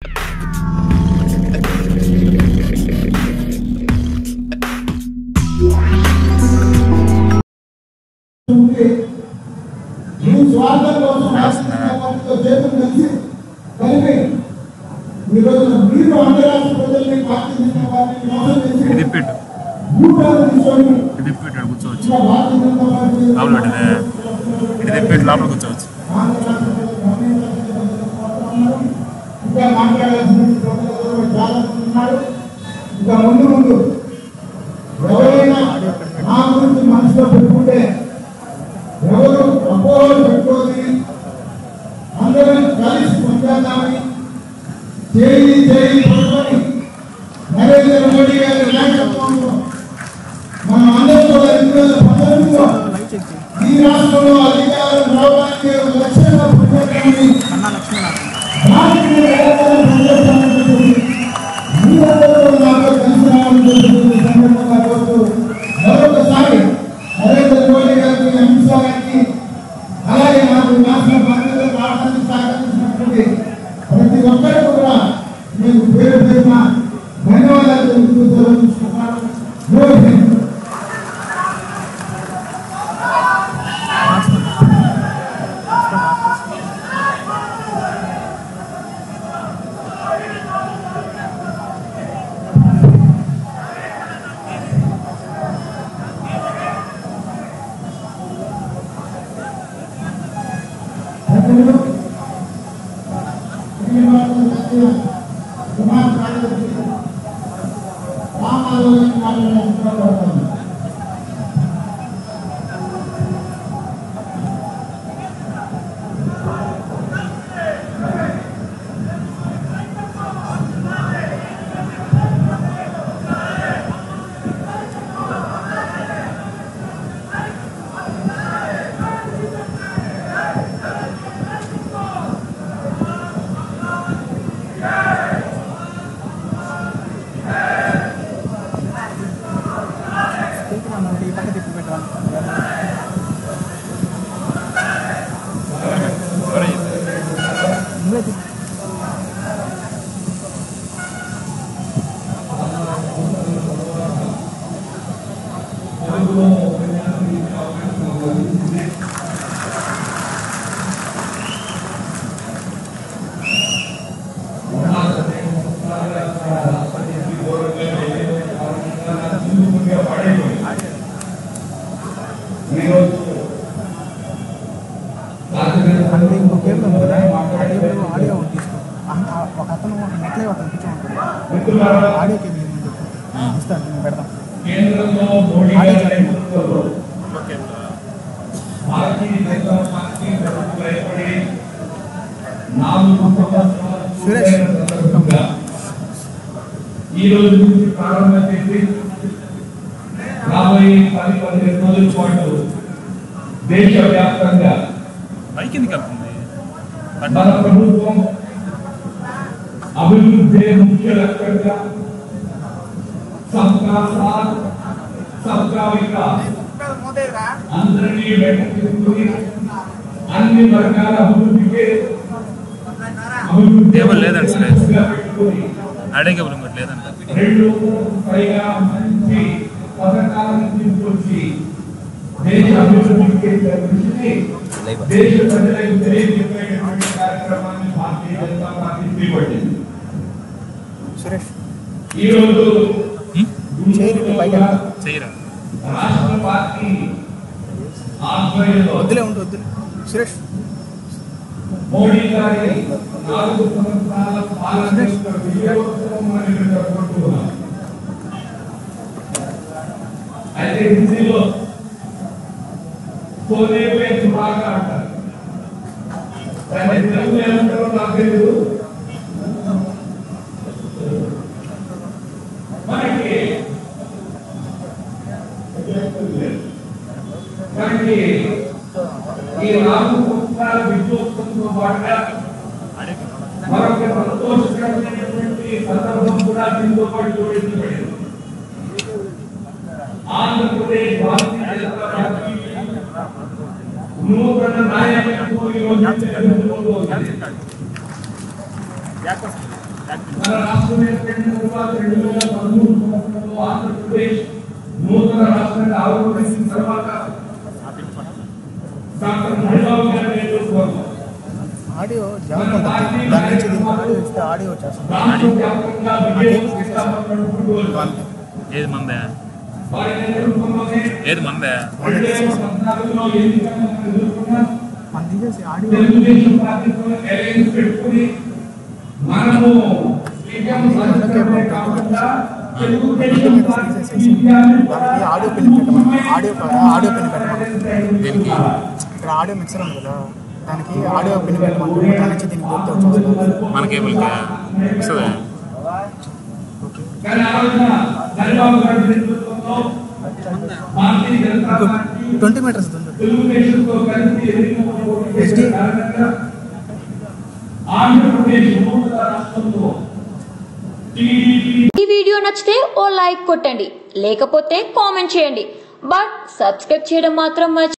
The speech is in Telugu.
ఉంటే మీ స్వార్థం కోసం రాష్ట్ర పార్టీతో చేతులు కలిసి కలిపి ఈరోజు మీరు ఆంధ్ర రాష్ట్ర ప్రజల్ని భారతీయ జనతా పార్టీని మోసం చేసి ఇది పెట్టు భూటాలు తీసుకొని ఇది పెట్టాడు కూర్చోవచ్చు ఇంకా భారతీయ జనతా పార్టీ లోపల పెట్టిందే ఇది పెట్టి లోపల కూర్చోవచ్చు ఆంధ్ర రాష్ట్ర ప్రజలు గమనించాల్సిన ఇంకా మాట్లాడాల్సిన ప్రజలు చాలా మంది ఉన్నారు ఇంకా ముందు ముందు ఎవరైనా నా గురించి మనసులో పెట్టుకుంటే ఎవరు అపోహలు పెట్టుకొని అందరం కలిసి పనిచేద్దామని చేయి చేయి పట్టుకొని నరేంద్ర మోడీ గారి నాయకత్వంలో మనం అందరం కూడా రెండు వేల పంతొమ్మిదిలో ఈ రాష్ట్రంలో అధికారం రావడానికి లక్ష్యంగా పనిచేద్దామని రాజకీయ వేదికగా పనిచేద్దామని చెప్పి మీరందరూ నాతో కలిసి రావాలని చెప్పి ఈ సందర్భంగా కోరుతూ మరొకసారి నరేంద్ర మోడీ గారికి అమిత్ షా గారికి అలాగే నాకు రాష్ట్ర బాధ్యతలు రావడానికి సహకరించినటువంటి ప్రతి ఒక్కరికి కూడా మీకు పేరు పేరున ధన్యవాదాలు తెలుపుతూ సెలవు తీసుకుంటున్నాను జై హింద్. పెద్దలు, శ్రీనివాసులు సత్య, కుమార్ కార్యదర్శి, రామారావు గారిని మాట్లాడాల్సిందిగా కోరుతున్నాను. అంటే ఇంకో కేబుల్ ఉంది కదా ఆ కేబుల్ ఆడియో ఒకటి తీసుకో ఆ- ఆ ఒక అతను నెట్లే అతను కూర్చోమంటాడు ఆడియో కేబుల్ ఇవ్వమని చెప్పు ఇస్తాను నేను పెడతాం కేంద్రంలో మోడీ ఆడియో గారి చెప్పండి. నేతృత్వంలో భారతీయ జనతా పార్టీ ప్రభుత్వం ఏర్పడి నాలుగు సంవత్సరాలు సురేష్. పూర్తయిన సందర్భంగా ఈ రోజు నుంచి ప్రారంభం చేసి రాబోయే పది పదిహేను రోజుల పాటు దేశవ్యాప్తంగా మైక్ ఎందుకు వెళ్తుంది మన ప్రభుత్వం అభివృద్ధి ముఖ్య లక్ష్యంగా సబ్కా సాత్ సబ్కా వికాస్ అందరినీ వెంట తీసుకుని అన్ని వర్గాల అభివృద్ధికి అభివృద్ధి టేబుల్ లేదండి సురేష్. లక్ష్యంగా పెట్టుకుని ఆడే కేబుల్ ఇంకోటి లేదంట రెండు పైగా మంచి పథకాలను తీసుకొచ్చి దేశ అభివృద్ధికి కృషిని దేశ ప్రజలకు తెలియజెప్పేటటువంటి కార్యక్రమాన్ని భారతీయ జనతా పార్టీ చేపట్టింది సురేష్ ఈ రోజు చేయరు పైకి వెళ్తా. చెయ్యరా రాష్ట్ర పార్టీ ఆధ్వర్యంలో వద్దులే ఉండు వద్దులే సురేష్ మోడీ గారి నాలుగు సంవత్సరాల పాలన యొక్క విజయోత్సవం అని మేము జరుపుకుంటున్నాం. అయితే హిందీలో సోనే పే సుహాగా అంటారు దాన్ని తెలుగులో ఏమంటారో నాకు తెలియదు మనకి మనకి ఈ నాలుగు సంవత్సరాల విజయోత్సవంతో పాటుగా మరొక సంతోషకరమైనటువంటి సందర్భం కూడా దీంతో పాటు జోడించబడింది ఆంధ్రప్రదేశ్ భారతీయ జనతా పార్టీ నూతన నాయకత్వం ఈ రోజు తెలుగులో ఉంది. మన రాష్ట్రం ఏర్పడిన తర్వాత రెండు వేల పదమూడు సంవత్సరంలో ఆంధ్రప్రదేశ్ నూతన రాష్ట్రంగా ఆవిర్భవించిన తర్వాత డాక్టర్ మహిళావు గారి నేతృత్వంలో ఆడియో జాగ్రత్త దాని నుంచి దీనికి ఆడియో ఇస్తే ఆడియో వచ్చేస్తుంది రాష్ట్ర వ్యాప్తంగా విజయం సాధించామన్నటువంటి వాళ్ళు. ఏది మందే వారి నేతృత్వంలోనే ఏది మందే రెండు వేల పద్నాలుగులో ఎన్నికలను ఎదుర్కొన్న మనం తీసేసి ఆడియో తెలుగుదేశం పార్టీతో అలయన్స్ పెట్టుకుని మనము విజయం సాధించడమే కాకుండా తెలుగుదేశం పార్టీ విజయాన్ని దానికి ఆడియో పిన్ పెట్టమని ఆడియో కాదా ఆడియో పిన్ పెట్టమని దీనికి ఇక్కడ ఆడియో మిక్సర్ ఉంది కదా దానికి ఆడియో పిన్ పెట్టమని దాని నుంచి దీనికి పోతే వచ్చేస్తుంది మన కేబుల్కి వస్తుంది కానీ ఆ రోజున చంద్రబాబు గారి నేతృత్వంలో Bharatiya Janata party twenty meters ఉంది తెలుగుదేశంతో కలిసి ఎన్నికల్లో పోటీ SD. చేసిన కారణంగా ఆంధ్రప్రదేశ్ నూతన రాష్ట్రంలో టీడీపీ ఈ వీడియో నచ్చితే ఓ లైక్ కొట్టండి లేకపోతే కామెంట్ చేయండి బట్ సబ్స్క్రైబ్ చేయడం మాత్రం మర్చి